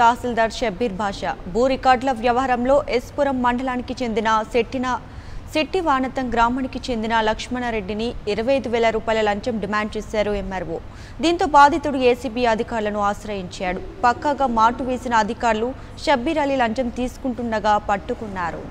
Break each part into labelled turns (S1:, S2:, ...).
S1: తహసీల్దార్ షబ్బీర్ బాషా భూ రికార్డుల వ్యవహారంలో ఎస్పురం మండలానికి చెందిన శెట్టిన శెట్టి వానతం గ్రామానికి చెందిన లక్ష్మణారెడ్డిని ఇరవై ఐదు వేల రూపాయల లంచం డిమాండ్ చేశారు ఎంఆర్ఓ దీంతో బాధితుడు ఏసీబీ అధికారులను ఆశ్రయించాడు పక్కాగా మాటు వేసిన అధికారులు షబ్బీర్ అలీ లంచం తీసుకుంటుండగా పట్టుకున్నారు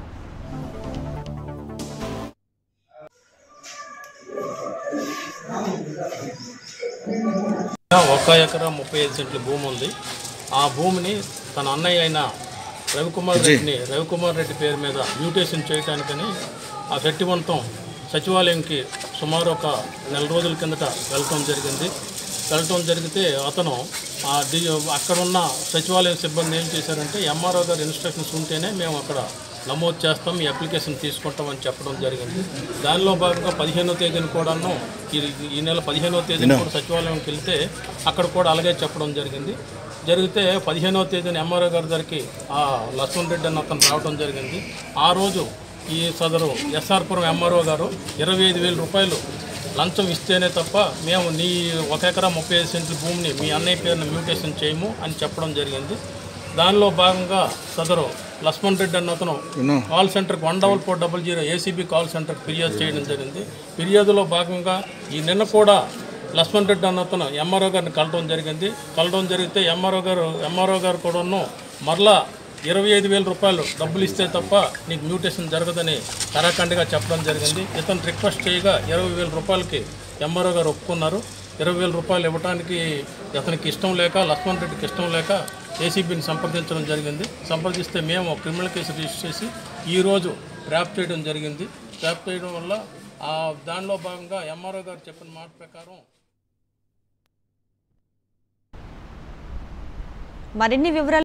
S2: ఒక ఎకరా ముప్పై ఐదు సెంట్ల భూమి ఉంది ఆ భూమిని తన అన్నయ్య అయిన రవికుమార్ రెడ్డిని రవికుమార్ రెడ్డి పేరు మీద మ్యూటేషన్ చేయడానికని ఆ శెట్టివంతం సచివాలయంకి సుమారు ఒక నెల రోజుల కిందట వెళ్ళటం జరిగింది వెళ్ళటం జరిగితే అతను ఆ డి అక్కడ ఉన్న సచివాలయం సిబ్బంది ఏం చేశారంటే ఎంఆర్ఓ గారి ఇన్స్ట్రక్షన్స్ ఉంటేనే మేము అక్కడ నమోదు చేస్తాం ఈ అప్లికేషన్ తీసుకుంటామని చెప్పడం జరిగింది దానిలో భాగంగా పదిహేనో తేదీన కూడాను ఈ ఈ నెల పదిహేనో తేదీన కూడా సచివాలయంకి వెళ్తే అక్కడ కూడా అలాగే చెప్పడం జరిగింది జరిగితే పదిహేనవ తేదీన ఎంఆర్ఓ గారి దగ్గరికి ఆ లక్ష్మణ్ రెడ్డి అన్న అతను రావడం జరిగింది ఆ రోజు ఈ సదరు ఎస్ఆర్పురం ఎంఆర్ఓ గారు ఇరవై ఐదు వేల రూపాయలు లంచం ఇస్తేనే తప్ప మేము నీ ఒక ఎకరా ముప్పై ఐదు సెంట్ల భూమిని మీ అన్నయ్య పేరున మ్యూటేషన్ చేయము అని చెప్పడం జరిగింది దానిలో భాగంగా సదరు లక్ష్మణ్ రెడ్డి అన్న అతను కాల్ సెంటర్కి one double four double zero ACB call సెంటర్కి ఫిర్యాదు చేయడం జరిగింది ఫిర్యాదులో భాగంగా ఈ నిన్న కూడా లక్ష్మణ్ రెడ్డి అన్న అతను ఎంఆర్ఓ గారిని కలవడం జరిగింది కలవడం జరిగితే ఎంఆర్ఓ గారు ఎంఆర్ఓ గారు కూడాను మరలా ఇరవై ఐదు వేల రూపాయలు డబ్బులు ఇస్తే తప్ప నీకు మ్యూటేషన్ జరగదని కరాఖండిగా చెప్పడం జరిగింది ఇతను రిక్వెస్ట్ చేయగా ఇరవై వేల రూపాయలకి ఎంఆర్ఓ గారు ఒప్పుకున్నారు ఇరవై వేల రూపాయలు ఇవ్వడానికి అతనికి ఇష్టం లేక లక్ష్మణ్ రెడ్డికి ఇష్టం లేక ఏసీబీని సంప్రదించడం జరిగింది సంప్రదిస్తే మేము క్రిమినల్ కేసు రిజిస్టర్ చేసి ఈరోజు ట్రాప్ చేయడం జరిగింది ట్రాప్ చేయడం వల్ల ఆ దానిలో భాగంగా ఎంఆర్ఓ గారు చెప్పిన మాట ప్రకారం
S1: మరిన్ని వివరాలు